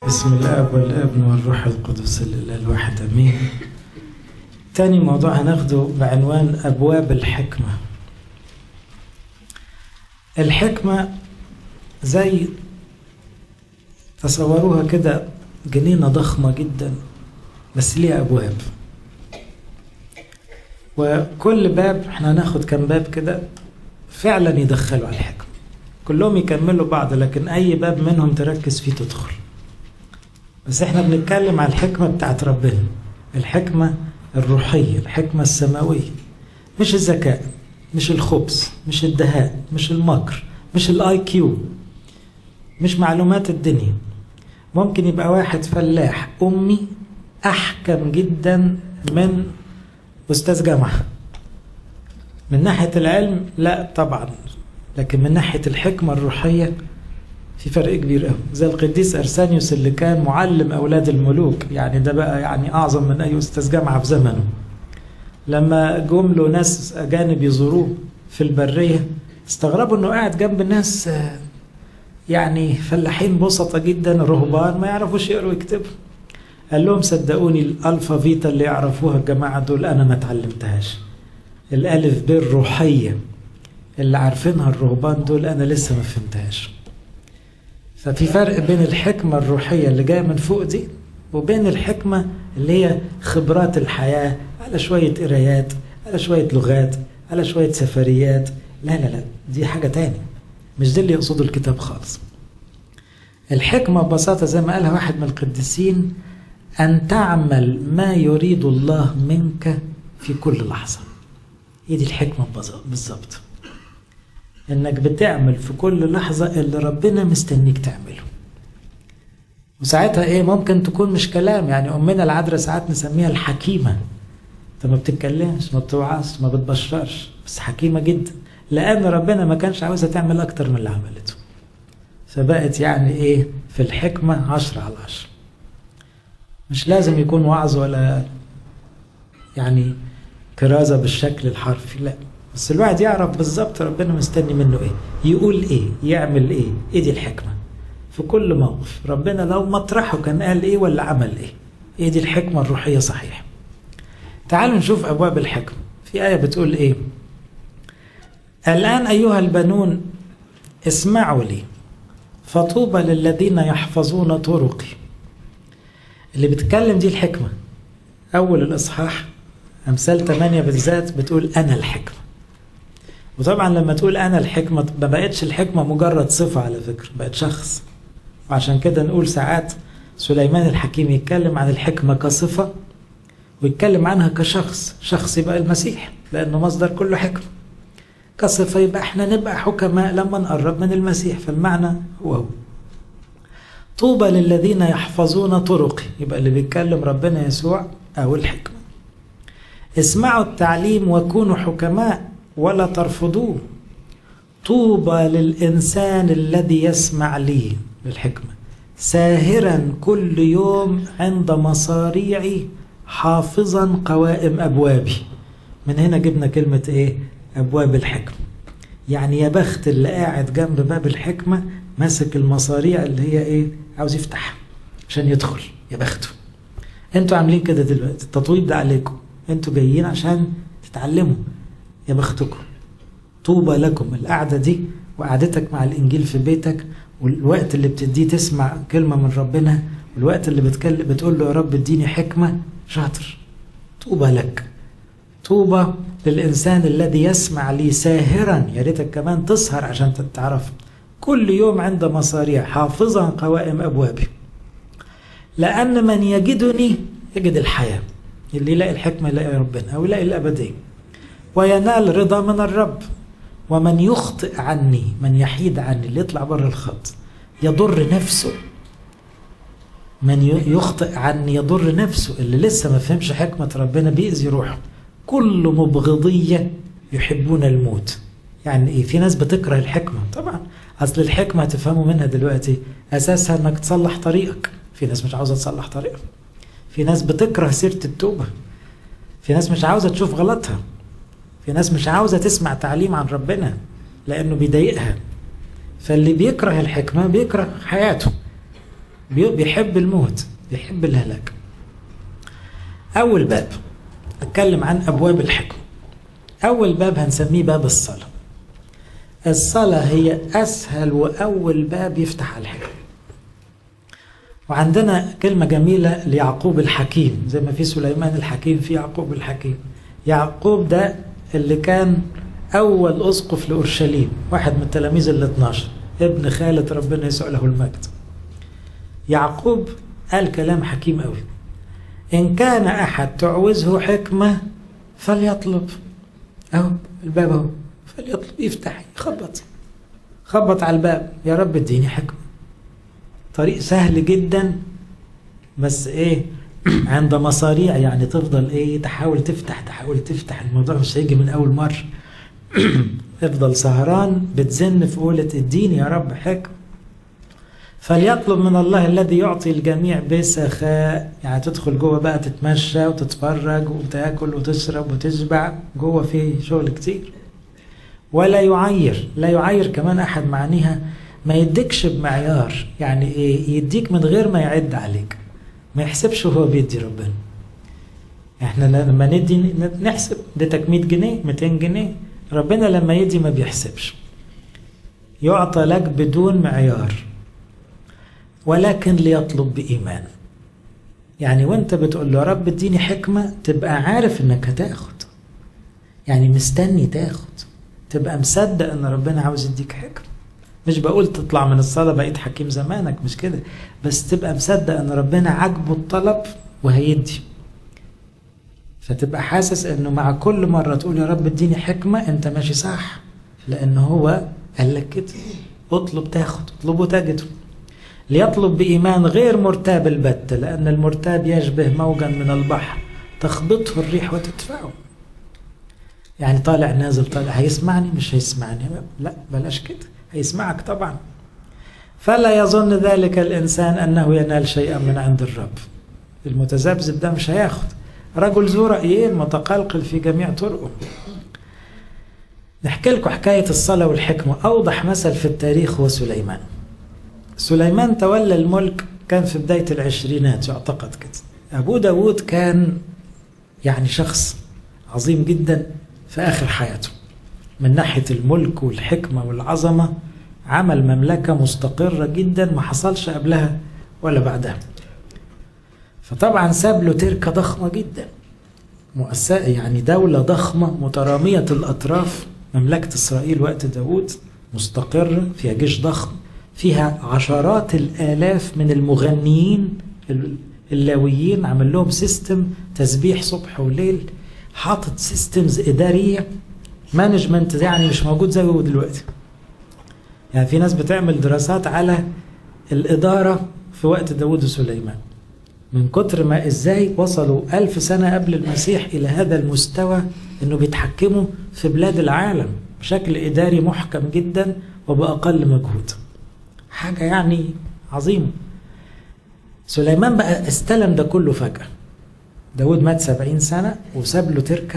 بسم الاب والابن والروح القدس الاله الواحد امين تاني موضوع هناخده بعنوان ابواب الحكمه الحكمه زي تصوروها كده جنينه ضخمه جدا بس ليها ابواب وكل باب احنا هناخد كام باب كده فعلا يدخلوا على الحكمه كلهم يكملوا بعض لكن اي باب منهم تركز فيه تدخل بس احنا بنتكلم على الحكمة بتاعت ربنا الحكمة الروحية الحكمة السماوية مش الذكاء مش الخبز مش الدهاء مش المكر مش الاي كيو مش معلومات الدنيا ممكن يبقى واحد فلاح أمي أحكم جدا من أستاذ جامعة من ناحية العلم لا طبعا لكن من ناحية الحكمة الروحية في فرق كبير قوي زي القديس ارسانيوس اللي كان معلم اولاد الملوك يعني ده بقى يعني اعظم من اي استاذ جامعه في زمنه لما جم له ناس اجانب يزوروه في البريه استغربوا انه قاعد جنب ناس يعني فلاحين بسطة جدا رهبان ما يعرفوش يقروا ويكتبوا قال لهم صدقوني الالفا فيتا اللي يعرفوها الجماعه دول انا ما اتعلمتهاش الالف ب الروحيه اللي عارفينها الرهبان دول انا لسه ما فهمتهاش ففي فرق بين الحكمة الروحية اللي جاية من فوق دي وبين الحكمة اللي هي خبرات الحياة على شوية قرايات على شوية لغات على شوية سفريات لا لا لا دي حاجة تاني مش ده اللي يقصده الكتاب خالص الحكمة ببساطة زي ما قالها واحد من القديسين أن تعمل ما يريد الله منك في كل لحظة هي دي الحكمة بالظبط انك بتعمل في كل لحظة اللي ربنا مستنيك تعمله وساعتها ايه ممكن تكون مش كلام يعني امنا العذراء ساعات نسميها الحكيمة انت ما بتتكلمش ما بتوعظش ما بتبشرش بس حكيمة جدا لان ربنا ما كانش عاوزها تعمل اكتر من اللي عملته فبقت يعني ايه في الحكمة عشرة على عشرة مش لازم يكون وعظ ولا يعني كرازة بالشكل الحرفي لا بس الواحد يعرف بالظبط ربنا مستني منه ايه يقول ايه يعمل ايه ايه دي الحكمة في كل موقف ربنا لو مطرحه كان قال ايه ولا عمل ايه ايه دي الحكمة الروحية صحيح تعالوا نشوف ابواب الحكمة في آية بتقول ايه الآن أيها البنون اسمعوا لي فطوبى للذين يحفظون طرقي اللي بتتكلم دي الحكمة أول الإصحاح أمثال 8 بالذات بتقول أنا الحكمة وطبعا لما تقول انا الحكمه ما بقتش الحكمه مجرد صفه على فكره بقت شخص وعشان كده نقول ساعات سليمان الحكيم يتكلم عن الحكمه كصفه ويتكلم عنها كشخص شخص يبقى المسيح لانه مصدر كل حكمه كصفه يبقى احنا نبقى حكماء لما نقرب من المسيح فالمعنى هو هو طوبى للذين يحفظون طرقي يبقى اللي بيتكلم ربنا يسوع او الحكمه اسمعوا التعليم وكونوا حكماء ولا ترفضوه طوبى للإنسان الذي يسمع لي بالحكمة ساهرا كل يوم عند مصاريعي حافظا قوائم أبوابي من هنا جبنا كلمة إيه أبواب الحكمة يعني يا بخت اللي قاعد جنب باب الحكمة ماسك المصاريع اللي هي إيه عاوز يفتحها عشان يدخل يا بخته انتوا عاملين كده دلوقتي التطويب ده عليكم انتوا جايين عشان تتعلموا يا بختكم طوبى لكم القعدة دي وقعدتك مع الإنجيل في بيتك والوقت اللي بتديه تسمع كلمة من ربنا والوقت اللي بتكلم بتقول له يا رب اديني حكمة شاطر طوبى لك طوبى للإنسان الذي يسمع لي ساهرا يا ريتك كمان تسهر عشان تعرف كل يوم عند مصاريع حافظا قوائم أبوابي لأن من يجدني يجد الحياة اللي يلاقي الحكمة يلاقي ربنا أو يلاقي الأبدية وينال رضا من الرب ومن يخطئ عني من يحيد عني اللي يطلع بره الخط يضر نفسه من يخطئ عني يضر نفسه اللي لسه ما فهمش حكمة ربنا بيأذي روحه كل مبغضية يحبون الموت يعني ايه في ناس بتكره الحكمة طبعا اصل الحكمة هتفهموا منها دلوقتي اساسها انك تصلح طريقك في ناس مش عاوزة تصلح طريقها في ناس بتكره سيرة التوبة في ناس مش عاوزة تشوف غلطها في ناس مش عاوزة تسمع تعليم عن ربنا لأنه بيضايقها فاللي بيكره الحكمة بيكره حياته بيحب الموت بيحب الهلاك أول باب أتكلم عن أبواب الحكمة أول باب هنسميه باب الصلاة الصلاة هي أسهل وأول باب يفتح الحكمة وعندنا كلمة جميلة ليعقوب الحكيم زي ما في سليمان الحكيم في يعقوب الحكيم يعقوب ده اللي كان أول أسقف لأورشليم واحد من التلاميذ ال 12 ابن خالة ربنا يسوع له المجد يعقوب قال كلام حكيم قوي إن كان أحد تعوزه حكمة فليطلب أهو الباب أهو فليطلب يفتح يخبط خبط على الباب يا رب اديني حكمة طريق سهل جدا بس ايه عند مصاريع يعني تفضل ايه تحاول تفتح تحاول تفتح الموضوع مش هيجي من اول مرة افضل سهران بتزن في قولة اديني يا رب حكم فليطلب من الله الذي يعطي الجميع بسخاء يعني تدخل جوه بقى تتمشى وتتفرج وتاكل وتشرب وتشبع جوه في شغل كتير ولا يعير لا يعير كمان احد معانيها ما يديكش بمعيار يعني ايه يديك من غير ما يعد عليك ما يحسبش وهو بيدي ربنا احنا لما ندي نحسب اديتك 100 جنيه 200 جنيه ربنا لما يدي ما بيحسبش يعطى لك بدون معيار ولكن ليطلب بإيمان يعني وانت بتقول له يا رب اديني حكمة تبقى عارف انك هتاخد يعني مستني تاخد تبقى مصدق ان ربنا عاوز يديك حكمة مش بقول تطلع من الصلاة بقيت حكيم زمانك مش كده بس تبقى مصدق ان ربنا عاجبه الطلب وهيدي فتبقى حاسس انه مع كل مرة تقول يا رب اديني حكمة انت ماشي صح لان هو قال لك كده اطلب تاخد اطلبه تجده ليطلب بإيمان غير مرتاب البت لأن المرتاب يشبه موجا من البحر تخبطه الريح وتدفعه يعني طالع نازل طالع هيسمعني مش هيسمعني لا بلاش كده هيسمعك طبعا فلا يظن ذلك الإنسان أنه ينال شيئا من عند الرب المتذبذب ده مش هياخد رجل ذو رأيين متقلقل في جميع طرقه نحكي لكم حكاية الصلاة والحكمة أوضح مثل في التاريخ هو سليمان سليمان تولى الملك كان في بداية العشرينات يعتقد كده أبو داود كان يعني شخص عظيم جدا في آخر حياته من ناحية الملك والحكمة والعظمة عمل مملكة مستقرة جدا ما حصلش قبلها ولا بعدها فطبعا ساب له تركة ضخمة جدا مؤسسة يعني دولة ضخمة مترامية الأطراف مملكة إسرائيل وقت داود مستقرة فيها جيش ضخم فيها عشرات الآلاف من المغنيين اللاويين عمل لهم سيستم تسبيح صبح وليل حاطط سيستمز إدارية مانجمنت يعني مش موجود زيه دلوقتي يعني في ناس بتعمل دراسات على الإدارة في وقت داود وسليمان من كتر ما إزاي وصلوا ألف سنة قبل المسيح إلى هذا المستوى إنه بيتحكموا في بلاد العالم بشكل إداري محكم جدا وبأقل مجهود حاجة يعني عظيمة سليمان بقى استلم ده كله فجأة داود مات سبعين سنة وساب له تركة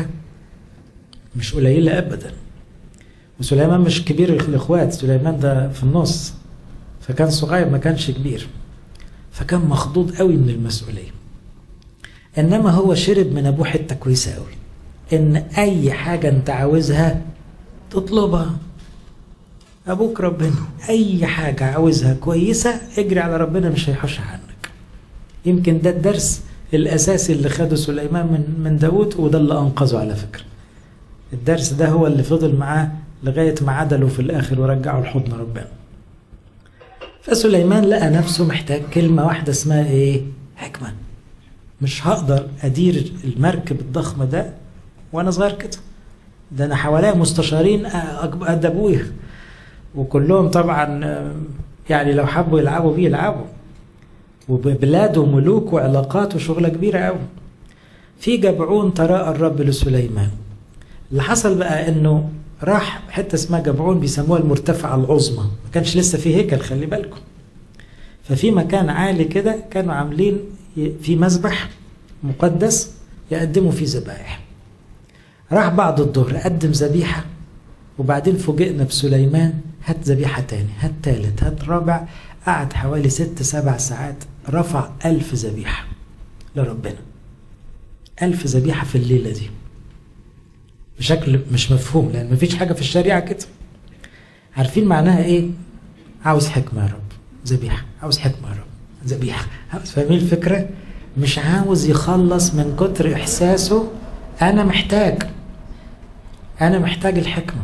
مش قليلة أبدا وسليمان مش كبير الإخوات سليمان ده في النص فكان صغير ما كانش كبير فكان مخضوض قوي من المسؤولية إنما هو شرب من أبوه حتة كويسة قوي إن أي حاجة أنت عاوزها تطلبها أبوك ربنا أي حاجة عاوزها كويسة اجري على ربنا مش هيحوش عنك يمكن ده الدرس الأساسي اللي خده سليمان من من داود وده اللي أنقذه على فكرة الدرس ده هو اللي فضل معاه لغاية ما عدله في الآخر ورجعه لحضن ربنا فسليمان لقى نفسه محتاج كلمة واحدة اسمها إيه؟ حكمة مش هقدر أدير المركب الضخمة ده وأنا صغير كده ده أنا حواليا مستشارين قد أبويا وكلهم طبعا يعني لو حبوا يلعبوا بيه يلعبوا وبلاد وملوك وعلاقات وشغلة كبيرة قوي في جبعون تراءى الرب لسليمان اللي حصل بقى انه راح حتة اسمها جبعون بيسموها المرتفعة العظمى ما كانش لسه في هيكل خلي بالكم ففي مكان عالي كده كانوا عاملين في مسبح مقدس يقدموا فيه ذبائح راح بعد الظهر قدم ذبيحة وبعدين فوجئنا بسليمان هات ذبيحة تاني هات تالت هات رابع قعد حوالي ست سبع ساعات رفع ألف ذبيحة لربنا ألف ذبيحة في الليلة دي بشكل مش مفهوم لأن مفيش حاجة في الشريعة كده عارفين معناها إيه؟ عاوز حكمة يا رب ذبيحة عاوز حكمة يا رب ذبيحة فاهمين الفكرة؟ مش عاوز يخلص من كتر إحساسه أنا محتاج أنا محتاج الحكمة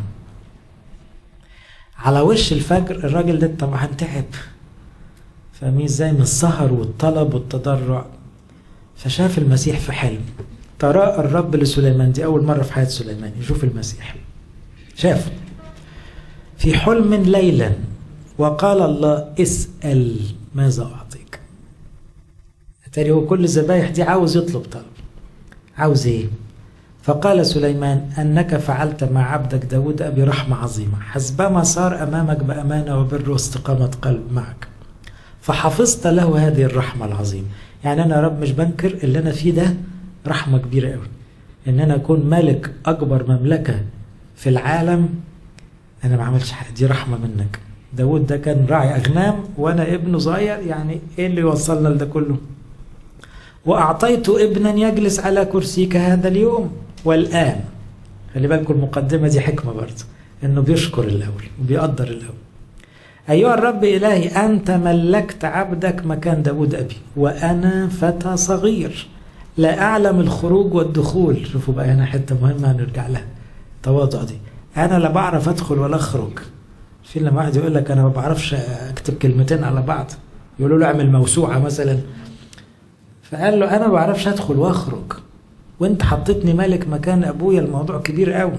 على وش الفجر الراجل ده طبعا تعب فاهمين ازاي من السهر والطلب والتضرع فشاف المسيح في حلم تراءى الرب لسليمان دي أول مرة في حياة سليمان يشوف المسيح شافه في حلم ليلا وقال الله اسأل ماذا أعطيك تاني هو كل الذبايح دي عاوز يطلب طلب عاوز ايه فقال سليمان أنك فعلت مع عبدك داود أبي رحمة عظيمة حسبما صار أمامك بأمانة وبر واستقامة قلب معك فحفظت له هذه الرحمة العظيمة يعني أنا يا رب مش بنكر اللي أنا فيه ده رحمة كبيرة قوي إن أنا أكون ملك أكبر مملكة في العالم أنا ما عملتش حاجة دي رحمة منك داود ده كان راعي أغنام وأنا ابنه صغير يعني إيه اللي يوصلنا لده كله وأعطيت ابنا يجلس على كرسيك هذا اليوم والآن خلي بالكم المقدمة دي حكمة برضه إنه بيشكر الأول وبيقدر الأول أيها الرب إلهي أنت ملكت عبدك مكان داود أبي وأنا فتى صغير لا أعلم الخروج والدخول شوفوا بقى هنا حتة مهمة هنرجع لها التواضع دي أنا لا بعرف أدخل ولا أخرج في لما واحد يقول لك أنا ما بعرفش أكتب كلمتين على بعض يقولوا له اعمل موسوعة مثلا فقال له أنا ما بعرفش أدخل وأخرج وأنت حطيتني ملك مكان أبويا الموضوع كبير قوي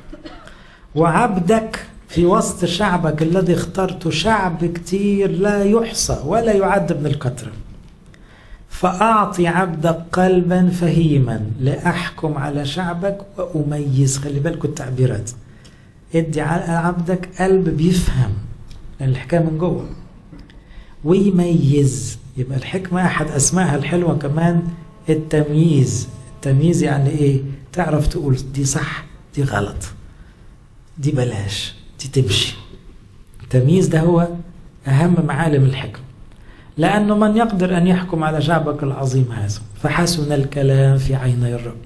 وعبدك في وسط شعبك الذي اخترته شعب كتير لا يحصى ولا يعد من الكثرة فأعطي عبدك قلبا فهيما لأحكم على شعبك وأميز خلي بالكم التعبيرات ادي على عبدك قلب بيفهم لأن الحكاية من جوه ويميز يبقى الحكمة أحد أسمائها الحلوة كمان التمييز التمييز يعني إيه تعرف تقول دي صح دي غلط دي بلاش دي تمشي التمييز ده هو أهم معالم الحكمة لأنه من يقدر أن يحكم على شعبك العظيم هذا فحسن الكلام في عيني الرب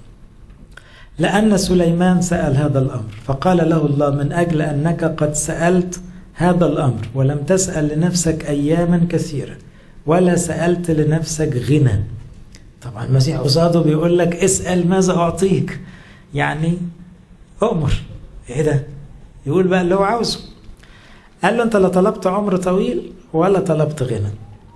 لأن سليمان سأل هذا الأمر فقال له الله من أجل أنك قد سألت هذا الأمر ولم تسأل لنفسك أياما كثيرة ولا سألت لنفسك غنى طبعا المسيح قصاده بيقول لك اسأل ماذا أعطيك يعني أؤمر إيه ده يقول بقى اللي هو عاوزه قال له أنت لا طلبت عمر طويل ولا طلبت غنى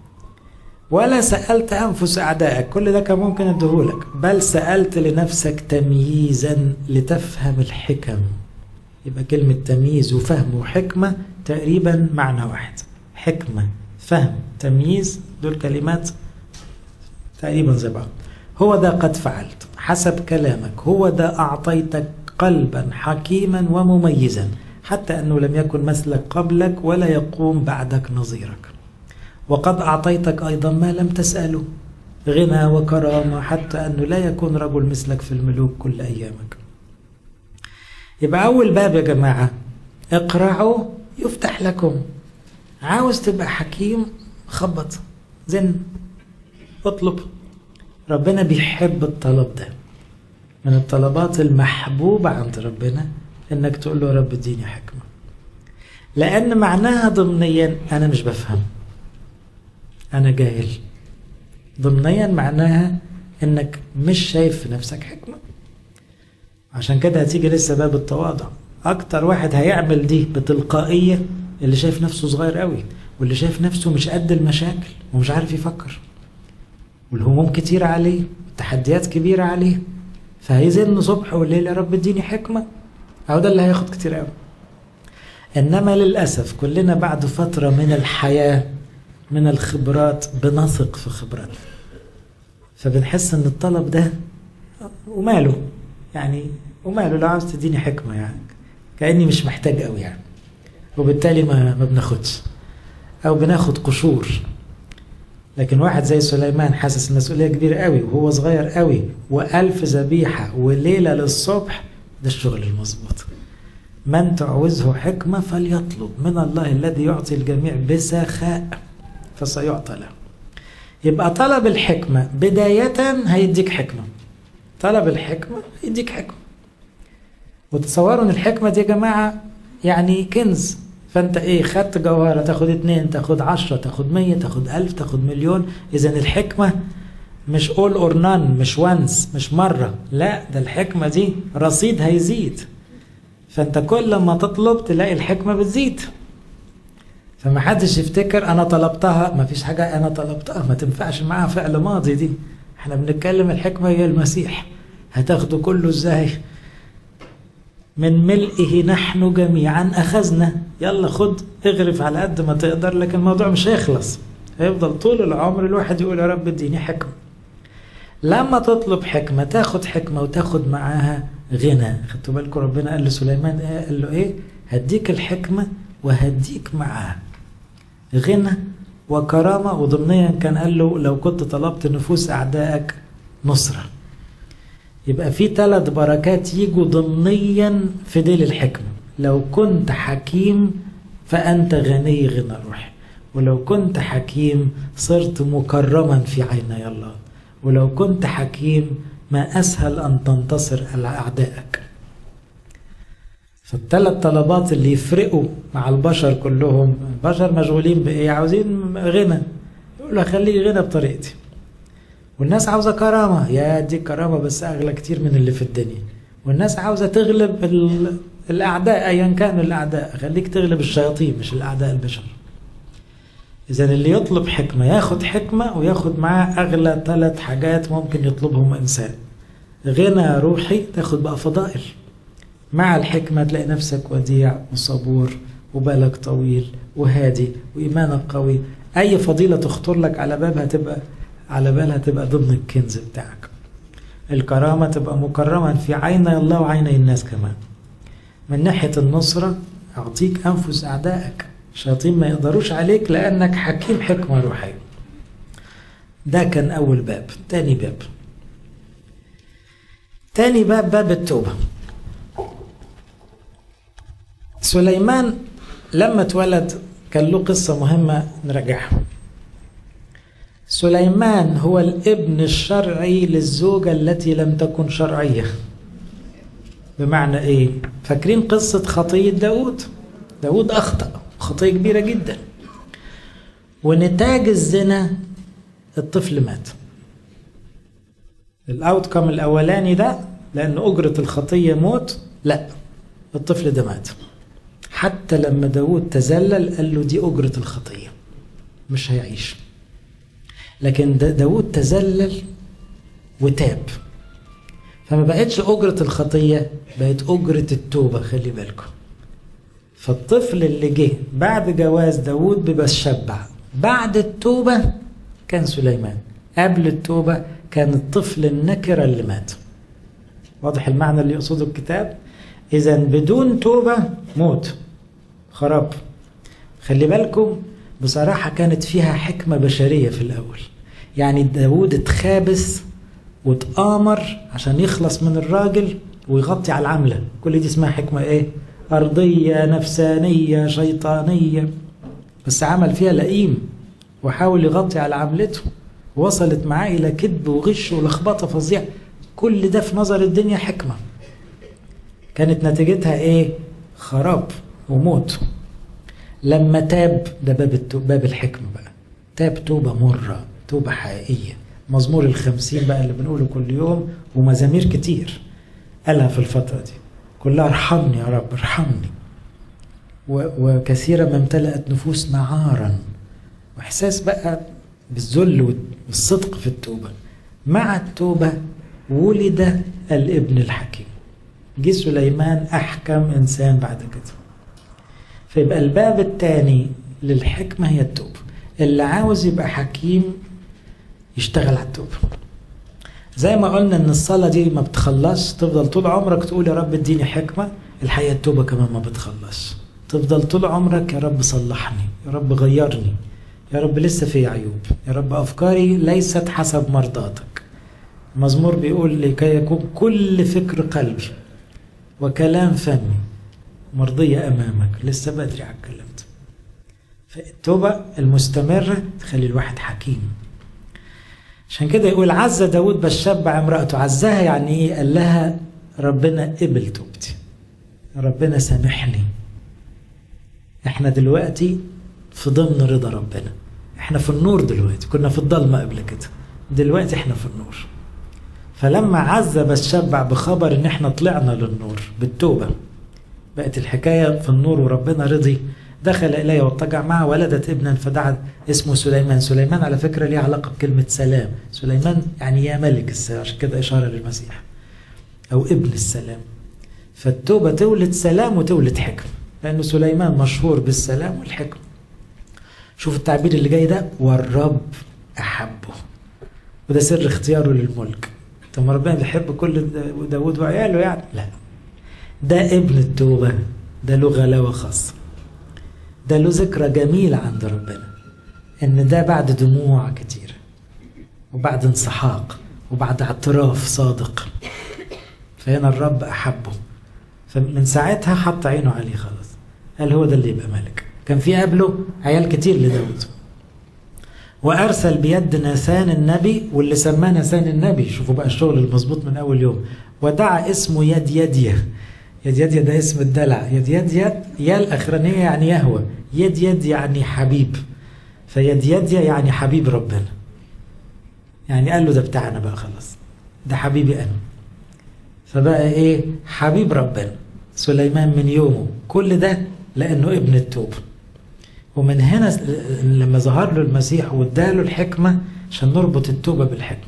ولا سألت أنفس أعدائك كل ده كان ممكن أديهولك بل سألت لنفسك تمييزا لتفهم الحكم يبقى كلمة تمييز وفهم وحكمة تقريبا معنى واحد حكمة فهم تمييز دول كلمات تقريبا زي بعض هو ده قد فعلت حسب كلامك هو ده أعطيتك قلبا حكيما ومميزا حتى أنه لم يكن مثلك قبلك ولا يقوم بعدك نظيرك وقد أعطيتك أيضا ما لم تسأله غنى وكرامة حتى أنه لا يكون رجل مثلك في الملوك كل أيامك يبقى أول باب يا جماعة اقرعوا يفتح لكم عاوز تبقى حكيم خبط زن اطلب ربنا بيحب الطلب ده من الطلبات المحبوبة عند ربنا انك تقول له يا رب اديني حكمة لان معناها ضمنيا انا مش بفهم انا جاهل ضمنيا معناها انك مش شايف في نفسك حكمة عشان كده هتيجي لسه باب التواضع اكتر واحد هيعمل دي بتلقائية اللي شايف نفسه صغير قوي واللي شايف نفسه مش قد المشاكل ومش عارف يفكر والهموم كتير عليه التحديات كبيرة عليه فهيزن صبح وليل يا رب اديني حكمة أو ده اللي هياخد كتير قوي إنما للأسف كلنا بعد فترة من الحياة من الخبرات بنثق في خبراتنا فبنحس إن الطلب ده وماله يعني وماله لو عاوز تديني حكمة يعني كأني مش محتاج قوي يعني وبالتالي ما ما بناخدش أو بناخد قشور لكن واحد زي سليمان حاسس المسؤولية كبيرة قوي وهو صغير قوي وألف ذبيحة وليلة للصبح ده الشغل المظبوط من تعوزه حكمة فليطلب من الله الذي يعطي الجميع بسخاء فسيعطى له يبقى طلب الحكمة بداية هيديك حكمة طلب الحكمة يديك حكمة وتصوروا ان الحكمة دي يا جماعة يعني كنز فانت ايه خدت جوهرة تاخد اتنين تاخد عشرة تاخد مية تاخد الف تاخد مليون اذا الحكمة مش all or none مش once مش مرة لا ده الحكمة دي رصيد هيزيد فانت كل ما تطلب تلاقي الحكمة بتزيد فما حدش يفتكر انا طلبتها ما فيش حاجة انا طلبتها ما تنفعش معاها فعل ماضي دي احنا بنتكلم الحكمة هي المسيح هتاخده كله ازاي من ملئه نحن جميعا اخذنا يلا خد اغرف على قد ما تقدر لكن الموضوع مش هيخلص هيفضل طول العمر الواحد يقول يا رب اديني حكمة لما تطلب حكمة تاخد حكمة وتاخد معاها غنى خدتوا بالكم ربنا قال لسليمان ايه قال له ايه هديك الحكمة وهديك معاها غنى وكرامة وضمنيا كان قال له لو كنت طلبت نفوس أعدائك نصرة يبقى في ثلاث بركات يجوا ضمنيا في ديل الحكمة لو كنت حكيم فأنت غني غنى روحي ولو كنت حكيم صرت مكرما في عيني الله ولو كنت حكيم ما أسهل أن تنتصر على أعدائك فالثلاث طلبات اللي يفرقوا مع البشر كلهم البشر مشغولين بإيه عاوزين غنى يقول له خليه غنى بطريقتي والناس عاوزة كرامة يا دي كرامة بس أغلى كتير من اللي في الدنيا والناس عاوزة تغلب الأعداء أيا كانوا الأعداء خليك تغلب الشياطين مش الأعداء البشر إذا اللي يطلب حكمة ياخد حكمة وياخد معاه أغلى ثلاث حاجات ممكن يطلبهم إنسان غنى روحي تاخد بقى فضائل مع الحكمة تلاقي نفسك وديع وصبور وبالك طويل وهادي وإيمانك قوي أي فضيلة تخطر لك على بابها تبقى على بالها تبقى ضمن الكنز بتاعك الكرامة تبقى مكرما في عيني الله وعيني الناس كمان من ناحية النصرة أعطيك أنفس أعدائك الشياطين ما يقدروش عليك لأنك حكيم حكمة روحية ده كان أول باب تاني باب تاني باب باب التوبة سليمان لما اتولد كان له قصة مهمة نراجعها سليمان هو الابن الشرعي للزوجة التي لم تكن شرعية بمعنى ايه فاكرين قصة خطية داود داود أخطأ خطية كبيرة جدا ونتاج الزنا الطفل مات الاوتكم الاولاني ده لان اجرة الخطية موت لا الطفل ده مات حتى لما داود تزلل قال له دي اجرة الخطية مش هيعيش لكن داود تزلل وتاب فما بقتش أجرة الخطية بقت أجرة التوبة خلي بالكم فالطفل اللي جه بعد جواز داود بيبقى شبع بعد التوبة كان سليمان قبل التوبة كان الطفل النكرة اللي مات واضح المعنى اللي يقصده الكتاب إذا بدون توبة موت خراب خلي بالكم بصراحة كانت فيها حكمة بشرية في الأول يعني داود اتخابس واتآمر عشان يخلص من الراجل ويغطي على العملة كل دي اسمها حكمة ايه أرضية نفسانية شيطانية بس عمل فيها لئيم وحاول يغطي على عملته وصلت معاه إلى كذب وغش ولخبطة فظيعة كل ده في نظر الدنيا حكمة كانت نتيجتها ايه خراب وموت لما تاب ده باب باب الحكمة بقى تاب توبة مرة توبة حقيقية مزمور الخمسين بقى اللي بنقوله كل يوم ومزامير كتير قالها في الفترة دي كلها ارحمني يا رب ارحمني وكثيرا ما امتلأت نفوسنا عارا واحساس بقى بالذل والصدق في التوبة مع التوبة ولد الابن الحكيم جه سليمان أحكم إنسان بعد كده فيبقى الباب الثاني للحكمة هي التوبة اللي عاوز يبقى حكيم يشتغل على التوبة زي ما قلنا ان الصلاة دي ما بتخلص تفضل طول عمرك تقول يا رب اديني حكمة الحقيقة التوبة كمان ما بتخلص تفضل طول عمرك يا رب صلحني يا رب غيرني يا رب لسه في عيوب يا رب أفكاري ليست حسب مرضاتك مزمور بيقول لكي يكون كل فكر قلبي وكلام فمي مرضية أمامك لسه بدري على الكلام ده فالتوبة المستمرة تخلي الواحد حكيم عشان كده يقول عز داود بشبع امرأته عزها يعني ايه قال لها ربنا قبل توبتي ربنا سامحني احنا دلوقتي في ضمن رضا ربنا احنا في النور دلوقتي كنا في الضلمة قبل كده دلوقتي احنا في النور فلما عز بشبع بخبر ان احنا طلعنا للنور بالتوبة بقت الحكاية في النور وربنا رضي دخل إلي واضطجع معه ولدت ابنا فدعت اسمه سليمان سليمان على فكرة ليه علاقة بكلمة سلام سليمان يعني يا ملك السلام عشان كده إشارة للمسيح أو ابن السلام فالتوبة تولد سلام وتولد حكم لأن سليمان مشهور بالسلام والحكم شوف التعبير اللي جاي ده والرب أحبه وده سر اختياره للملك طب ربنا بيحب كل داود وعياله يعني لا ده ابن التوبة ده له غلاوة خاصة ده له ذكرى جميلة عند ربنا ان ده بعد دموع كتير وبعد انسحاق وبعد اعتراف صادق فهنا الرب احبه فمن ساعتها حط عينه عليه خلاص قال هو ده اللي يبقى ملك كان في قبله عيال كتير لداود وارسل بيد ناثان النبي واللي سماه ناثان النبي شوفوا بقى الشغل المظبوط من اول يوم ودعا اسمه يد يديه يد يد ده اسم الدلع يد يد يا الاخرانيه يعني يهوى يد يد يعني حبيب فيد يد يعني حبيب ربنا يعني قال له ده بتاعنا بقى خلاص ده حبيبي انا فبقى ايه حبيب ربنا سليمان من يومه كل ده لانه ابن التوبه ومن هنا لما ظهر له المسيح واداله الحكمه عشان نربط التوبه بالحكمه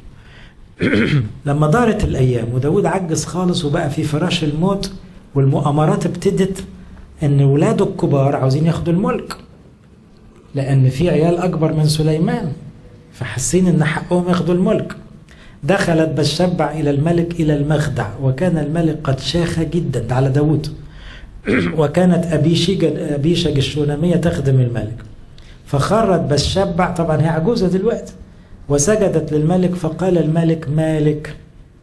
لما دارت الايام وداود عجز خالص وبقى في فراش الموت والمؤامرات ابتدت ان ولاده الكبار عاوزين ياخدوا الملك لان في عيال اكبر من سليمان فحاسين ان حقهم ياخدوا الملك دخلت بشبع الى الملك الى المخدع وكان الملك قد شاخ جدا ده على داود وكانت أبيشيجا أبيشج الشونامية تخدم الملك فخرت بشبع طبعا هي عجوزة دلوقتي وسجدت للملك فقال الملك مالك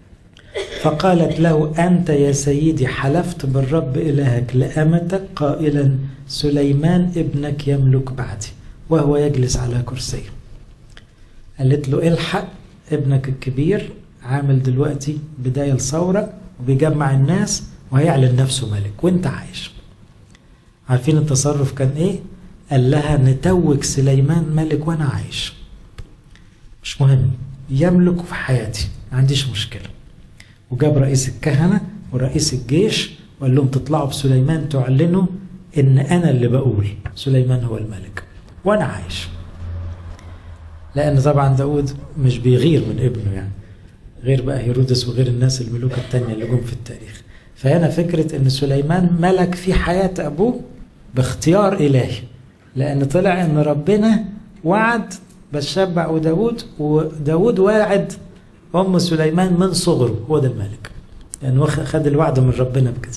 فقالت له أنت يا سيدي حلفت بالرب إلهك لأمتك قائلا سليمان ابنك يملك بعدي وهو يجلس على كرسيه قالت له الحق ابنك الكبير عامل دلوقتي بداية الثورة وبيجمع الناس وهيعلن نفسه ملك وانت عايش عارفين التصرف كان ايه قال لها نتوج سليمان ملك وانا عايش مش مهم يملك في حياتي ما عنديش مشكله وجاب رئيس الكهنه ورئيس الجيش وقال لهم تطلعوا بسليمان تعلنوا ان انا اللي بقول سليمان هو الملك وانا عايش لان طبعا داود مش بيغير من ابنه يعني غير بقى هيرودس وغير الناس الملوك التانية اللي جم في التاريخ فهنا فكرة ان سليمان ملك في حياة ابوه باختيار الهي لان طلع ان ربنا وعد بشبع وداود وداود واعد ام سليمان من صغره هو ده الملك لانه يعني خد الوعد من ربنا بكده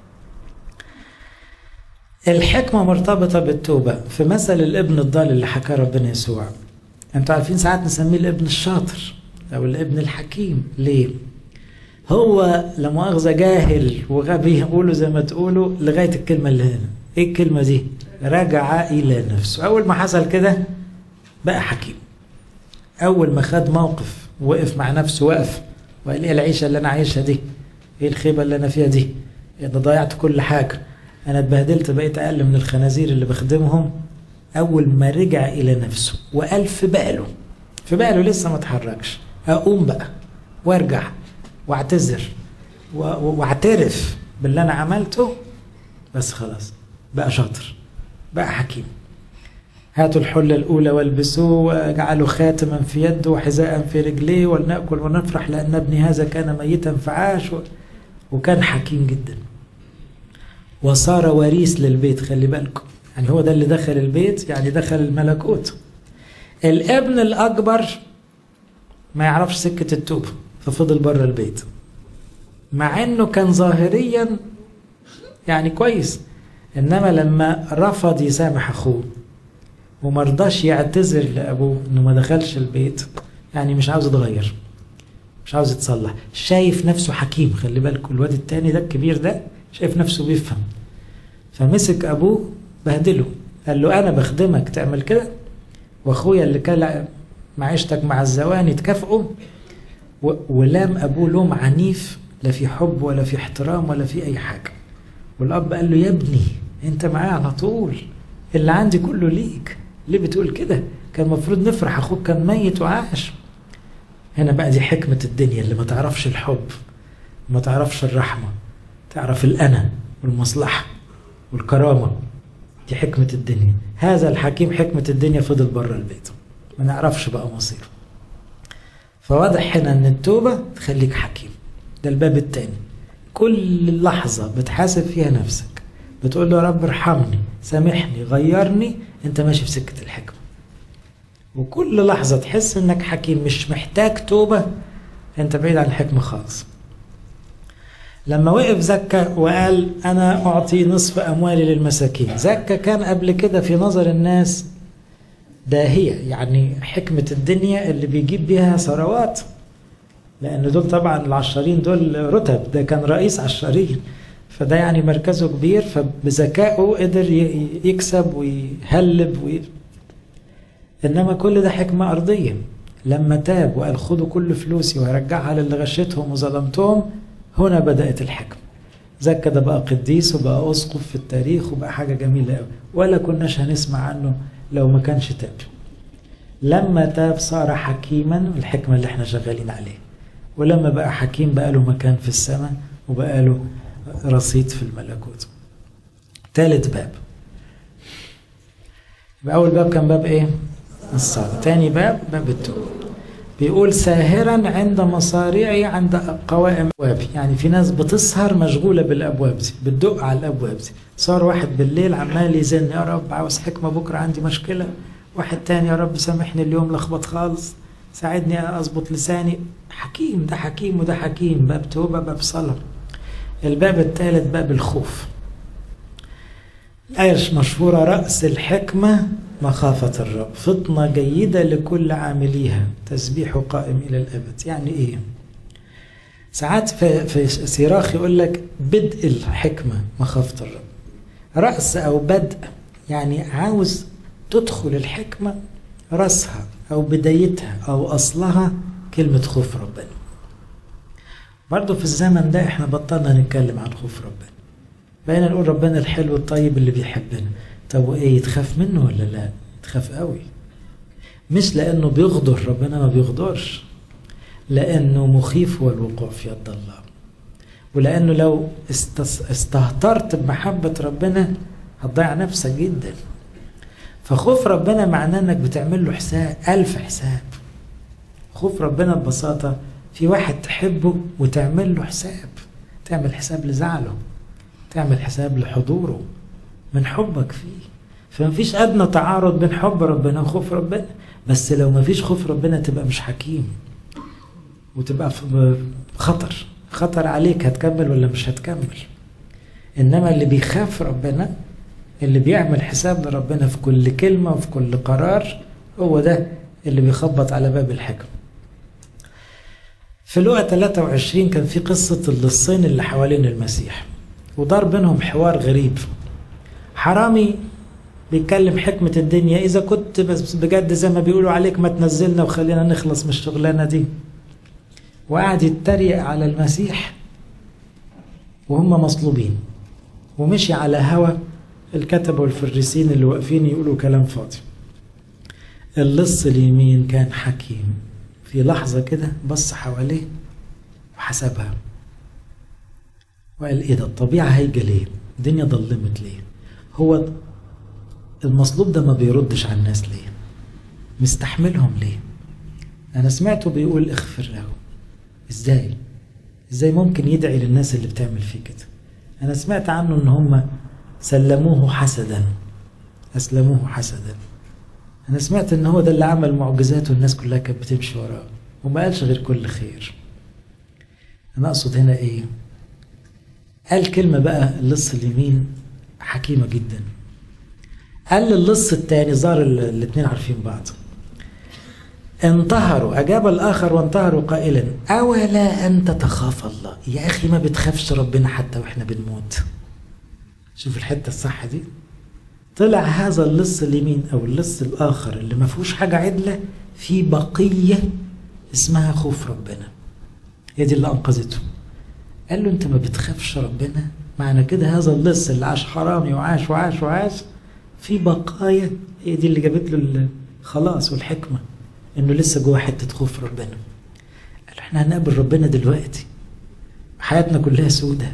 الحكمة مرتبطة بالتوبة في مثل الابن الضال اللي حكاه ربنا يسوع انتوا عارفين ساعات نسميه الابن الشاطر او الابن الحكيم ليه هو لا مؤاخذة جاهل وغبي يقولوا زي ما تقولوا لغاية الكلمة اللي هنا ايه الكلمة دي رجع الى نفسه اول ما حصل كده بقى حكيم اول ما خد موقف وقف مع نفسه وقف وقال ايه العيشة اللي انا عايشها دي ايه الخيبة اللي انا فيها دي ده ضيعت كل حاجة انا اتبهدلت بقيت اقل من الخنازير اللي بخدمهم اول ما رجع الى نفسه وقال في باله في باله لسه ما اتحركش اقوم بقى وارجع واعتذر واعترف باللي انا عملته بس خلاص بقى شاطر بقى حكيم هاتوا الحلة الأولى والبسوه واجعلوا خاتما في يده وحذاء في رجليه ولنأكل ونفرح لأن ابني هذا كان ميتا فعاش و... وكان حكيم جدا وصار وريث للبيت خلي بالكم يعني هو ده اللي دخل البيت يعني دخل الملكوت الابن الأكبر ما يعرفش سكة التوبة ففضل بره البيت مع انه كان ظاهريا يعني كويس انما لما رفض يسامح اخوه ومرضاش يعتذر لابوه انه ما دخلش البيت يعني مش عاوز يتغير مش عاوز يتصلح شايف نفسه حكيم خلي بالكم الواد التاني ده الكبير ده شايف نفسه بيفهم فمسك ابوه بهدله قال له انا بخدمك تعمل كده واخويا اللي كان معيشتك مع الزواني تكافئه ولام ابوه لوم عنيف لا في حب ولا في احترام ولا في اي حاجه والاب قال له يا ابني انت معايا على طول اللي عندي كله ليك ليه بتقول كده كان المفروض نفرح اخوك كان ميت وعاش هنا بقى دي حكمة الدنيا اللي ما تعرفش الحب وما تعرفش الرحمة تعرف الأنا والمصلحة والكرامة دي حكمة الدنيا هذا الحكيم حكمة الدنيا فضل بره البيت ما نعرفش بقى مصيره فواضح هنا ان التوبة تخليك حكيم ده الباب التاني كل لحظة بتحاسب فيها نفسك بتقول له يا رب ارحمني سامحني غيرني انت ماشي في سكة الحكمة وكل لحظة تحس انك حكيم مش محتاج توبة انت بعيد عن الحكمة خالص لما وقف زكا وقال انا اعطي نصف اموالي للمساكين زكا كان قبل كده في نظر الناس داهية يعني حكمة الدنيا اللي بيجيب بيها ثروات لان دول طبعا العشارين دول رتب ده كان رئيس عشارين فده يعني مركزه كبير فبذكائه قدر يكسب ويهلب وي... انما كل ده حكمه ارضيه لما تاب وقال خدوا كل فلوسي وهرجعها للي غشيتهم وظلمتهم هنا بدات الحكمه زكا ده بقى قديس وبقى اسقف في التاريخ وبقى حاجه جميله قوي ولا كناش هنسمع عنه لو ما كانش تاب لما تاب صار حكيما الحكمه اللي احنا شغالين عليه ولما بقى حكيم بقى له مكان في السماء وبقى له رصيد في الملكوت ثالث باب يبقى أول باب كان باب إيه؟ الصلاة تاني باب باب التوبة بيقول ساهرا عند مصاريعي عند قوائم أبوابي يعني في ناس بتسهر مشغولة بالأبواب دي بتدق على الأبواب دي صار واحد بالليل عمال يزن يا رب عاوز حكمة بكرة عندي مشكلة واحد تاني يا رب سامحني اليوم لخبط خالص ساعدني أظبط لساني حكيم ده حكيم وده حكيم باب توبة باب صلاة الباب الثالث باب الخوف الآية مشهورة رأس الحكمة مخافة الرب فطنة جيدة لكل عامليها تسبيح قائم إلى الأبد يعني إيه ساعات في, في سيراخ يقول لك بدء الحكمة مخافة الرب رأس أو بدء يعني عاوز تدخل الحكمة رأسها أو بدايتها أو أصلها كلمة خوف ربنا برضه في الزمن ده احنا بطلنا نتكلم عن خوف ربنا بقينا نقول ربنا الحلو الطيب اللي بيحبنا طب وايه تخاف منه ولا لا تخاف قوي مش لانه بيغدر ربنا ما بيغدرش لانه مخيف هو الوقوع في يد الله ولانه لو استهترت بمحبه ربنا هتضيع نفسك جدا فخوف ربنا معناه انك بتعمل له حساب الف حساب خوف ربنا ببساطه في واحد تحبه وتعمل له حساب تعمل حساب لزعله تعمل حساب لحضوره من حبك فيه فمفيش أدنى تعارض بين حب ربنا وخوف ربنا بس لو مفيش خوف ربنا تبقى مش حكيم وتبقى في خطر خطر عليك هتكمل ولا مش هتكمل إنما اللي بيخاف ربنا اللي بيعمل حساب لربنا في كل كلمة وفي كل قرار هو ده اللي بيخبط على باب الحكم في لقا 23 كان في قصة اللصين اللي حوالين المسيح ودار بينهم حوار غريب حرامي بيتكلم حكمة الدنيا إذا كنت بس بجد زي ما بيقولوا عليك ما تنزلنا وخلينا نخلص من الشغلانة دي وقعد يتريق على المسيح وهم مصلوبين ومشي على هوى الكتبة والفريسين اللي واقفين يقولوا كلام فاضي اللص اليمين كان حكيم في لحظة كده بص حواليه وحسبها وقال ايه ده الطبيعة هايجة ليه الدنيا ضلمت ليه هو المصلوب ده ما بيردش على الناس ليه مستحملهم ليه انا سمعته بيقول اغفر له ازاي ازاي ممكن يدعي للناس اللي بتعمل فيه كده انا سمعت عنه ان هم سلموه حسدا اسلموه حسدا انا سمعت ان هو ده اللي عمل معجزات والناس كلها كانت بتمشي وراه وما قالش غير كل خير انا اقصد هنا ايه قال كلمة بقى اللص اليمين حكيمة جدا قال للص التاني ظهر الاثنين عارفين بعض انتهروا أجاب الآخر وانتهروا قائلا أولا أنت تخاف الله يا أخي ما بتخافش ربنا حتى وإحنا بنموت شوف الحتة الصح دي طلع هذا اللص اليمين او اللص الاخر اللي ما فيهوش حاجه عدله في بقيه اسمها خوف ربنا هي دي اللي انقذته قال له انت ما بتخافش ربنا معنى كده هذا اللص اللي عاش حرامي وعاش وعاش وعاش في بقايا هي دي اللي جابت له الخلاص والحكمه انه لسه جوه حته خوف ربنا قال احنا هنقابل ربنا دلوقتي حياتنا كلها سودة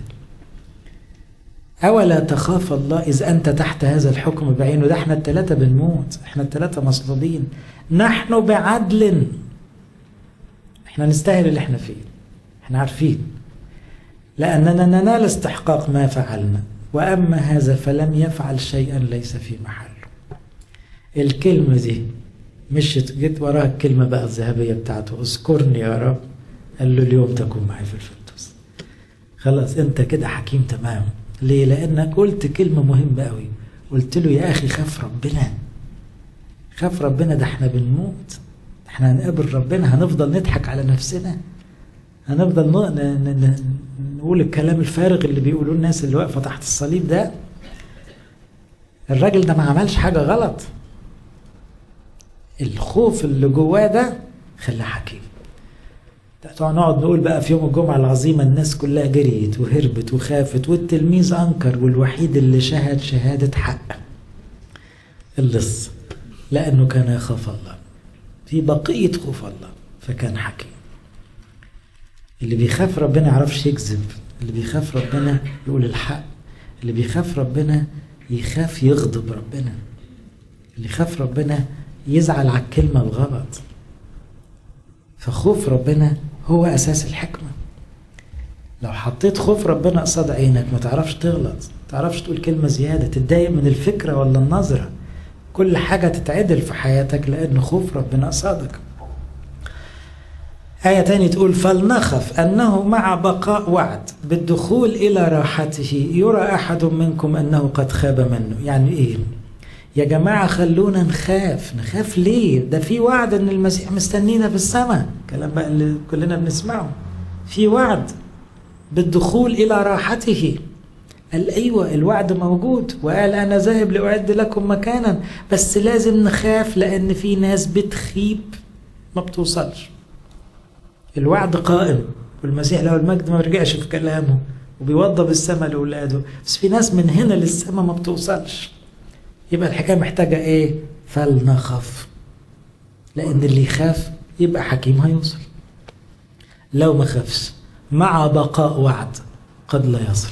أولا تخاف الله إذ أنت تحت هذا الحكم بعينه ده احنا التلاتة بنموت احنا التلاتة مصلوبين نحن بعدل احنا نستاهل اللي احنا فيه احنا عارفين لأننا ننال استحقاق ما فعلنا وأما هذا فلم يفعل شيئا ليس في محله الكلمة دي مشيت جيت وراها الكلمة بقى الذهبية بتاعته اذكرني يا رب قال له اليوم تكون معي في الفردوس خلاص انت كده حكيم تمام ليه لانك قلت كلمة مهمة قوي قلت له يا اخي خاف ربنا خاف ربنا ده احنا بنموت احنا هنقابل ربنا هنفضل نضحك على نفسنا هنفضل نقول الكلام الفارغ اللي بيقولوه الناس اللي واقفة تحت الصليب ده الراجل ده ما عملش حاجة غلط الخوف اللي جواه ده خلاه حكيم نقعد نقول بقى في يوم الجمعة العظيمة الناس كلها جريت وهربت وخافت والتلميذ أنكر والوحيد اللي شهد شهادة حق اللص لأنه كان يخاف الله في بقية خوف الله فكان حكيم اللي بيخاف ربنا يعرفش يكذب اللي بيخاف ربنا يقول الحق اللي بيخاف ربنا يخاف يغضب ربنا اللي يخاف ربنا يزعل على الكلمة الغلط فخوف ربنا هو أساس الحكمة لو حطيت خوف ربنا قصاد عينك ما تعرفش تغلط ما تعرفش تقول كلمة زيادة تتضايق من الفكرة ولا النظرة كل حاجة تتعدل في حياتك لأن خوف ربنا قصادك آية تاني تقول فلنخف أنه مع بقاء وعد بالدخول إلى راحته يرى أحد منكم أنه قد خاب منه يعني إيه يا جماعة خلونا نخاف نخاف ليه ده في وعد ان المسيح مستنينا في السماء كلام بقى اللي كلنا بنسمعه في وعد بالدخول إلى راحته قال أيوة الوعد موجود وقال أنا ذاهب لأعد لكم مكانا بس لازم نخاف لأن في ناس بتخيب ما بتوصلش الوعد قائم والمسيح له المجد ما رجعش في كلامه وبيوضب السماء لأولاده بس في ناس من هنا للسماء ما بتوصلش يبقى الحكاية محتاجة ايه فلنخف لان اللي يخاف يبقى حكيم هيوصل لو ما خافش مع بقاء وعد قد لا يصل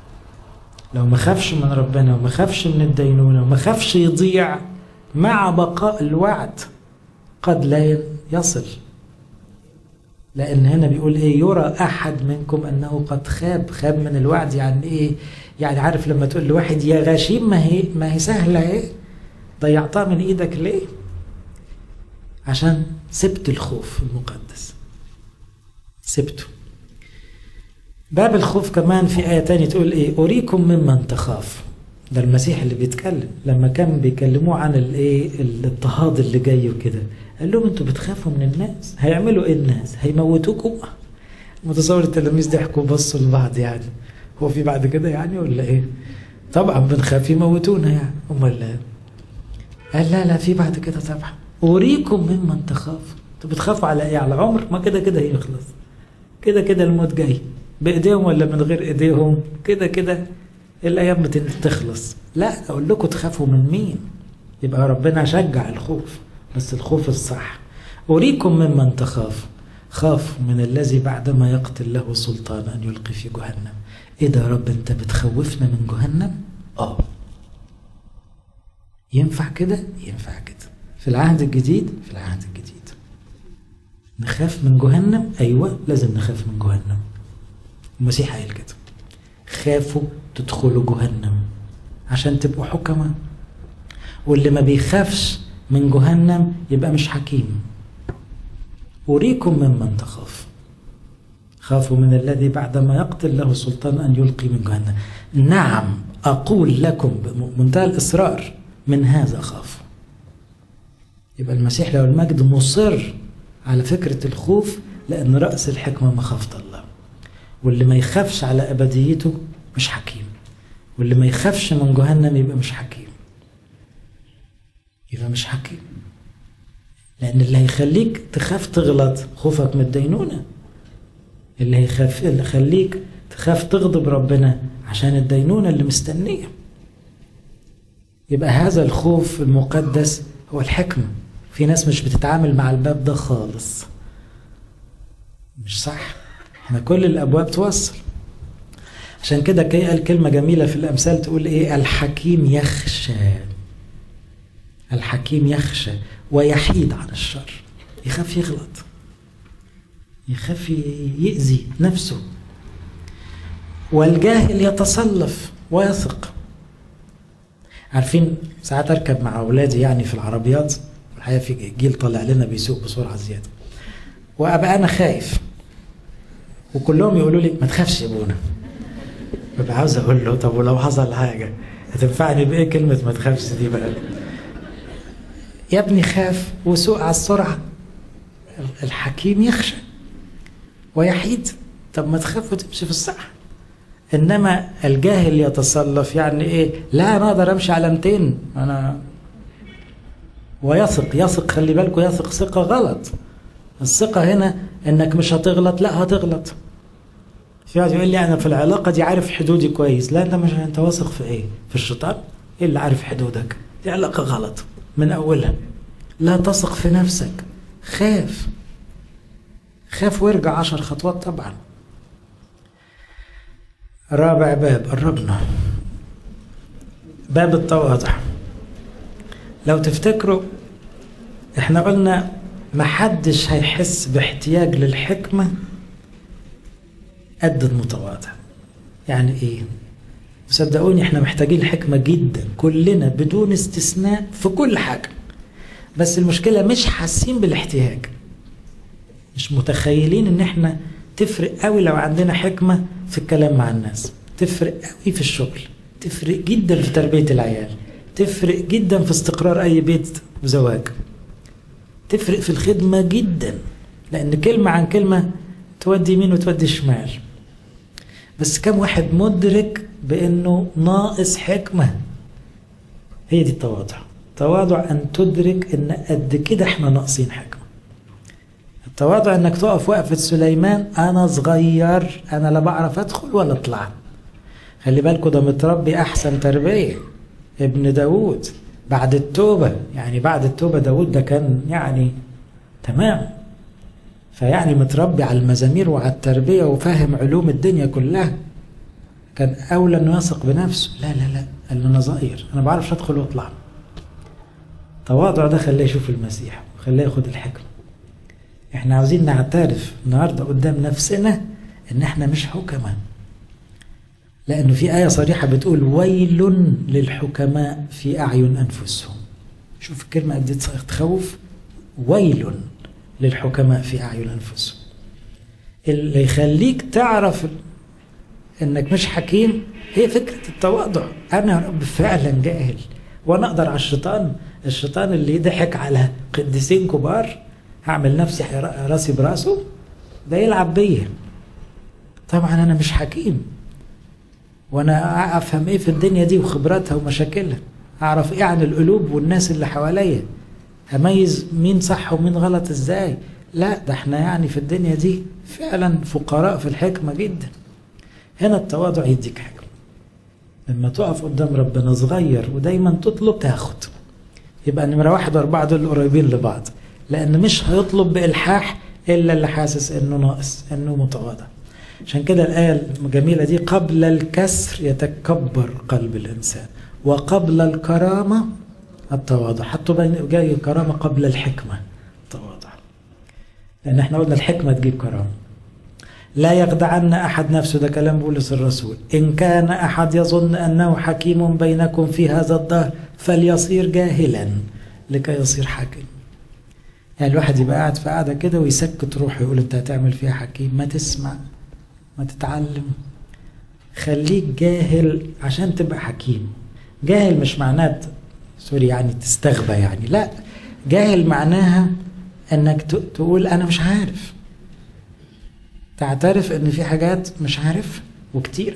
لو ما خافش من ربنا وما خافش من الدينونة وما خافش يضيع مع بقاء الوعد قد لا يصل لأن هنا بيقول إيه يرى أحد منكم أنه قد خاب خاب من الوعد يعني إيه يعني عارف لما تقول لواحد يا غشيم ما هي ما هي سهلة إيه ضيعتها من إيدك ليه عشان سبت الخوف المقدس سبته باب الخوف كمان في آية تانية تقول إيه أريكم ممن تخاف ده المسيح اللي بيتكلم لما كان بيكلموه عن الايه الاضطهاد اللي جاي وكده قال لهم انتوا بتخافوا من الناس هيعملوا ايه الناس هيموتوكم متصور التلاميذ ضحكوا وبصوا لبعض يعني هو في بعد كده يعني ولا ايه طبعا بنخاف يموتونا يعني امال لا قال لا لا في بعد كده طبعا أريكم ممن تخاف انتوا بتخافوا على ايه على عمر ما كده كده هيخلص كده كده الموت جاي بايديهم ولا من غير ايديهم كده كده الايام بتخلص لا اقول لكم تخافوا من مين يبقى ربنا شجع الخوف بس الخوف الصح اريكم ممن تخاف خاف من الذي بعدما يقتل له سلطان ان يلقي في جهنم ايه ده يا رب انت بتخوفنا من جهنم اه ينفع كده ينفع كده في العهد الجديد في العهد الجديد نخاف من جهنم ايوه لازم نخاف من جهنم المسيح قال كده خافوا تدخلوا جهنم عشان تبقوا حكماء واللي ما بيخافش من جهنم يبقى مش حكيم أريكم ممن تخاف خافوا من الذي بعدما يقتل له سلطان أن يلقي من جهنم نعم أقول لكم بمنتهى الإصرار من هذا خاف يبقى المسيح له المجد مصر على فكرة الخوف لأن رأس الحكمة مخافة الله واللي ما يخافش على أبديته مش حكيم واللي ما يخافش من جهنم يبقى مش حكيم يبقى مش حكيم لأن اللي هيخليك تخاف تغلط خوفك من الدينونة اللي هيخاف اللي يخليك تخاف تغضب ربنا عشان الدينونة اللي مستنية يبقى هذا الخوف المقدس هو الحكمة في ناس مش بتتعامل مع الباب ده خالص مش صح احنا كل الابواب توصل عشان كده كي قال كلمة جميلة في الأمثال تقول إيه الحكيم يخشى الحكيم يخشى ويحيد عن الشر يخاف يغلط يخاف يأذي نفسه والجاهل يتصلف ويثق عارفين ساعات اركب مع اولادي يعني في العربيات الحقيقه في جيل طالع لنا بيسوق بسرعه زياده وابقى انا خايف وكلهم يقولوا لي ما تخافش يا ابونا ببقى عاوز اقول له طب ولو حصل حاجه هتنفعني بايه كلمه ما تخافش دي بقى يا ابني خاف وسوق على السرعه الحكيم يخشى ويحيد طب ما تخاف وتمشي في الصح انما الجاهل يتصلف يعني ايه لا انا اقدر امشي على 200 انا ويثق يثق خلي بالكم يثق ثقه غلط الثقه هنا انك مش هتغلط لا هتغلط في واحد يقول لي انا في العلاقه دي عارف حدودي كويس لا انت مش انت واثق في ايه في الشيطان ايه اللي عارف حدودك دي علاقه غلط من اولها لا تثق في نفسك خاف خاف وارجع عشر خطوات طبعا رابع باب قربنا باب التواضع لو تفتكروا احنا قلنا محدش هيحس باحتياج للحكمة قد المتواضع يعني ايه صدقوني احنا محتاجين الحكمة جدا كلنا بدون استثناء في كل حاجة بس المشكلة مش حاسين بالاحتياج مش متخيلين ان احنا تفرق قوي لو عندنا حكمة في الكلام مع الناس تفرق قوي في الشغل تفرق جدا في تربية العيال تفرق جدا في استقرار أي بيت وزواج تفرق في الخدمة جدا لأن كلمة عن كلمة تودي يمين وتودي شمال بس كم واحد مدرك بأنه ناقص حكمة هي دي التواضع التواضع أن تدرك أن قد كده احنا ناقصين حكمة التواضع انك تقف وقفة سليمان انا صغير انا لا بعرف ادخل ولا اطلع خلي بالكوا ده متربي احسن تربية ابن داود بعد التوبة يعني بعد التوبة داود ده كان يعني تمام فيعني متربي على المزامير وعلى التربية وفاهم علوم الدنيا كلها كان أولى أنه يثق بنفسه لا لا لا قال أنا صغير أنا بعرفش أدخل وأطلع التواضع ده خلاه يشوف المسيح وخلاه ياخد الحكمة احنا عاوزين نعترف النهارده قدام نفسنا ان احنا مش حكماء لانه في ايه صريحه بتقول ويل للحكماء في اعين انفسهم شوف الكلمه قد تخوف ويل للحكماء في اعين انفسهم اللي يخليك تعرف انك مش حكيم هي فكره التواضع انا يا رب فعلا جاهل وانا اقدر على الشيطان الشيطان اللي ضحك على قديسين كبار هعمل نفسي راسي براسه ده يلعب بيا طبعا انا مش حكيم وانا افهم ايه في الدنيا دي وخبراتها ومشاكلها اعرف ايه عن القلوب والناس اللي حواليا هميز مين صح ومين غلط ازاي لا ده احنا يعني في الدنيا دي فعلا فقراء في الحكمة جدا هنا التواضع يديك حكمة لما تقف قدام ربنا صغير ودايما تطلب تاخد يبقى نمرة واحد واربعة دول قريبين لبعض لأن مش هيطلب بإلحاح إلا اللي حاسس إنه ناقص إنه متواضع عشان كده الآية الجميلة دي قبل الكسر يتكبر قلب الإنسان وقبل الكرامة التواضع حطوا بين جاي الكرامة قبل الحكمة التواضع لأن احنا قلنا الحكمة تجيب كرامة لا يخدعن أحد نفسه ده كلام بولس الرسول إن كان أحد يظن أنه حكيم بينكم في هذا الدهر فليصير جاهلا لكي يصير حاكم يعني الواحد يبقى قاعد في قاعدة كده ويسكت روحه يقول انت هتعمل فيها حكيم ما تسمع ما تتعلم خليك جاهل عشان تبقى حكيم جاهل مش معناه سوري يعني تستغبى يعني لا جاهل معناها انك تقول انا مش عارف تعترف ان في حاجات مش عارف وكتير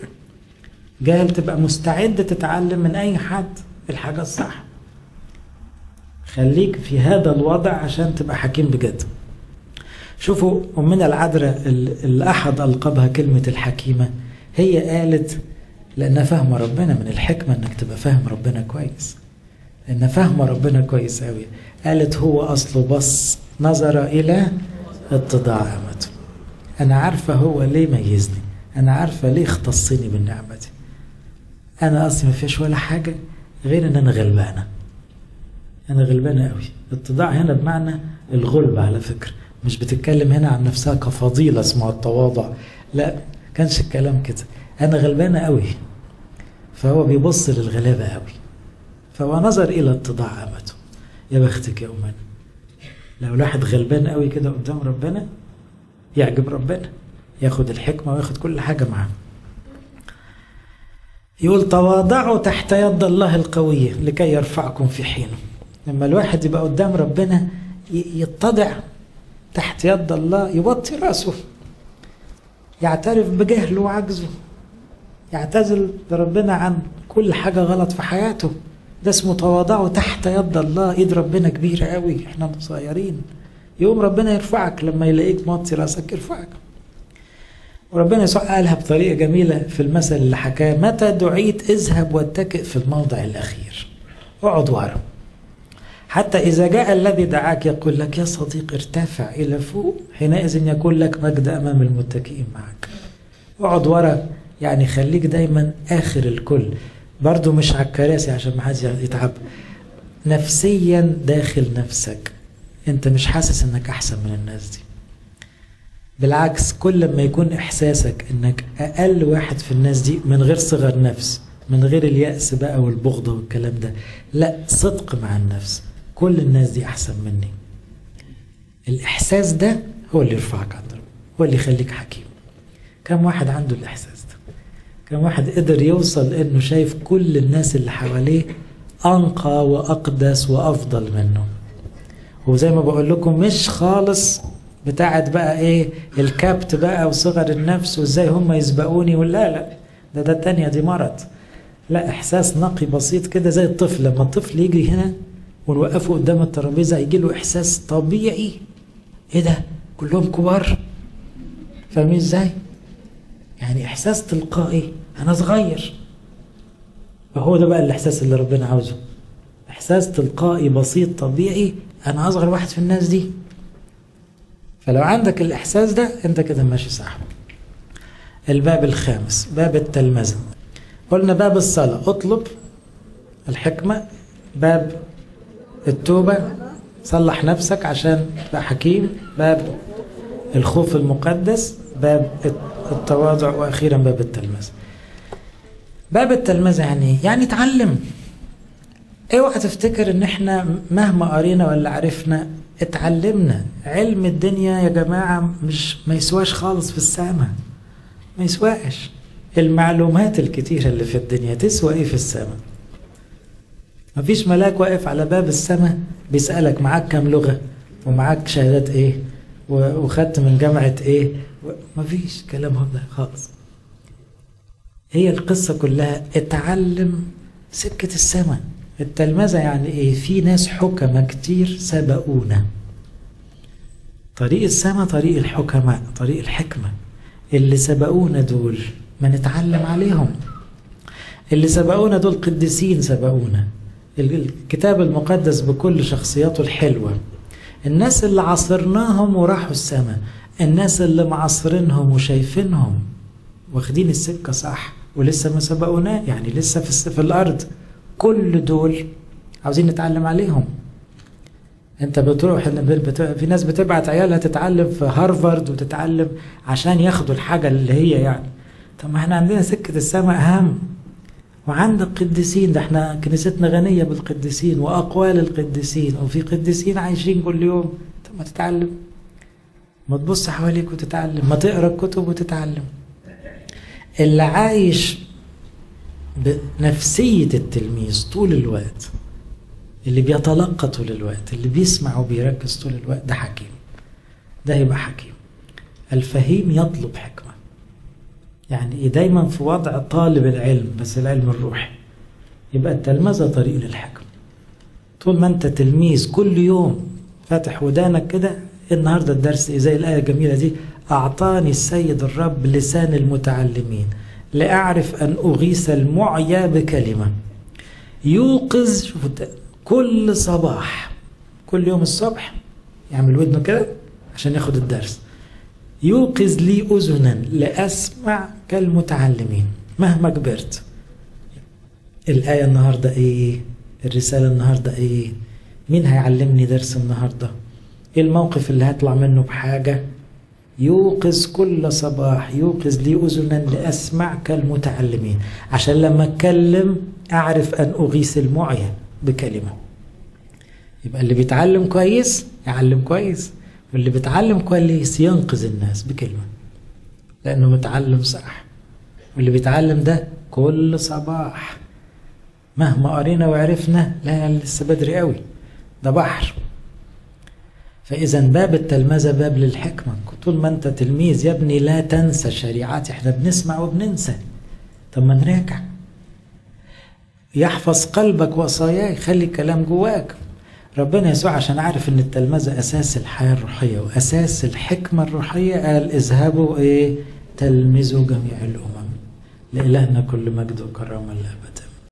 جاهل تبقى مستعد تتعلم من اي حد الحاجة الصح خليك في هذا الوضع عشان تبقى حكيم بجد شوفوا أمنا العذراء اللي أحد ألقبها كلمة الحكيمة هي قالت لأنها فاهمة ربنا من الحكمة إنك تبقى فاهم ربنا كويس لأنها فاهمة ربنا كويس أوي قالت هو أصله بص نظر إلى اتضاع أمته أنا عارفة هو ليه ميزني أنا عارفة ليه اختصني بالنعمة دي أنا أصلي ما فيش ولا حاجة غير إن أنا غلبانة أنا غلبانة قوي الاتضاع هنا بمعنى الغلب على فكرة مش بتتكلم هنا عن نفسها كفضيلة اسمها التواضع لا كانش الكلام كده أنا غلبانة قوي فهو بيبص للغلابة قوي فهو نظر إلى اتضاع أمته يا بختك يا أمنا لو الواحد غلبان قوي كده قدام ربنا يعجب ربنا ياخد الحكمة وياخد كل حاجة معاه يقول تواضعوا تحت يد الله القوية لكي يرفعكم في حينه لما الواحد يبقى قدام ربنا يتضع تحت يد الله يوطي راسه يعترف بجهله وعجزه يعتزل بربنا عن كل حاجة غلط في حياته ده اسمه تواضعه تحت يد الله ايد ربنا كبيرة قوي احنا صغيرين يوم ربنا يرفعك لما يلاقيك موطي راسك يرفعك وربنا يسوع قالها بطريقة جميلة في المثل اللي حكاه متى دعيت اذهب واتكئ في الموضع الأخير اقعد ورا حتى إذا جاء الذي دعاك يقول لك يا صديق ارتفع إلى فوق حينئذ يكون لك مجد أمام المتكئين معك اقعد ورا يعني خليك دايما آخر الكل برضو مش على الكراسي عشان ما حدش يتعب نفسيا داخل نفسك انت مش حاسس انك احسن من الناس دي بالعكس كل ما يكون احساسك انك اقل واحد في الناس دي من غير صغر نفس من غير اليأس بقى والبغضة والكلام ده لا صدق مع النفس كل الناس دي احسن مني الاحساس ده هو اللي يرفعك عند ربنا هو اللي يخليك حكيم كم واحد عنده الاحساس ده كم واحد قدر يوصل انه شايف كل الناس اللي حواليه انقى واقدس وافضل منه وزي ما بقول لكم مش خالص بتاعت بقى ايه الكبت بقى وصغر النفس وازاي هم يسبقوني ولا لا ده ده التانية دي مرض لا احساس نقي بسيط كده زي الطفل لما الطفل يجري هنا ونوقفه قدام الترابيزه يجي له احساس طبيعي ايه ده كلهم كبار فاهمين ازاي يعني احساس تلقائي انا صغير فهو ده بقى الاحساس اللي ربنا عاوزه احساس تلقائي بسيط طبيعي انا اصغر واحد في الناس دي فلو عندك الاحساس ده انت كده ماشي صح الباب الخامس باب التلمذه قلنا باب الصلاه اطلب الحكمه باب التوبه صلح نفسك عشان تبقى حكيم باب الخوف المقدس باب التواضع واخيرا باب التلمذه باب التلمذه يعني ايه يعني اتعلم اوعى تفتكر ان احنا مهما قرينا ولا عرفنا اتعلمنا علم الدنيا يا جماعة مش ما يسواش خالص في السماء ما يسواش المعلومات الكتيرة اللي في الدنيا تسوى ايه في السماء مفيش ملاك واقف على باب السماء بيسألك معاك كام لغة ومعاك شهادات ايه وخدت من جامعة ايه مفيش كلام ده خالص هي القصة كلها اتعلم سكة السماء التلمذة يعني ايه في ناس حكمة كتير سبقونا طريق السماء طريق الحكماء طريق الحكمة اللي سبقونا دول ما نتعلم عليهم اللي سبقونا دول قديسين سبقونا الكتاب المقدس بكل شخصياته الحلوة الناس اللي عاصرناهم وراحوا السماء الناس اللي معاصرينهم وشايفينهم واخدين السكة صح ولسه ما سبقونا يعني لسه في, في الأرض كل دول عاوزين نتعلم عليهم انت بتروح في ناس بتبعت عيالها تتعلم في هارفارد وتتعلم عشان ياخدوا الحاجه اللي هي يعني طب ما احنا عندنا سكه السماء اهم وعندك قديسين ده احنا كنيستنا غنيه بالقديسين واقوال القديسين وفي قديسين عايشين كل يوم طب ما تتعلم ما تبص حواليك وتتعلم ما تقرا الكتب وتتعلم اللي عايش بنفسية التلميذ طول الوقت اللي بيتلقى طول الوقت اللي بيسمع وبيركز طول الوقت ده حكيم ده يبقى حكيم الفهيم يطلب حكمة يعني دايما في وضع طالب العلم بس العلم الروحي يبقى التلمذة طريق للحكمة طول ما انت تلميذ كل يوم فاتح ودانك كده النهاردة الدرس زي الآية الجميلة دي أعطاني السيد الرب لسان المتعلمين لأعرف أن أغيث المعيا بكلمة يوقظ كل صباح كل يوم الصبح يعمل ودنه كده عشان ياخد الدرس يوقظ لي أذنا لأسمع كالمتعلمين مهما كبرت الآية النهاردة إيه الرسالة النهاردة إيه مين هيعلمني درس النهاردة إيه الموقف اللي هطلع منه بحاجة يوقظ كل صباح يوقظ لي أذنا لأسمع كالمتعلمين عشان لما أتكلم أعرف أن أغيث المعيا بكلمة يبقى اللي بيتعلم كويس يعلم كويس واللي بيتعلم كويس ينقذ الناس بكلمة لأنه متعلم صح واللي بيتعلم ده كل صباح مهما قرينا وعرفنا لا لسه بدري قوي ده بحر فإذا باب التلمذة باب للحكمة طول ما أنت تلميذ يا ابني لا تنسى شريعات احنا بنسمع وبننسى طب ما نراجع يحفظ قلبك وصاياه يخلي الكلام جواك ربنا يسوع عشان عارف ان التلمذة اساس الحياة الروحية واساس الحكمة الروحية قال اذهبوا ايه تلمذوا جميع الامم لإلهنا كل مجد وكرامة الابد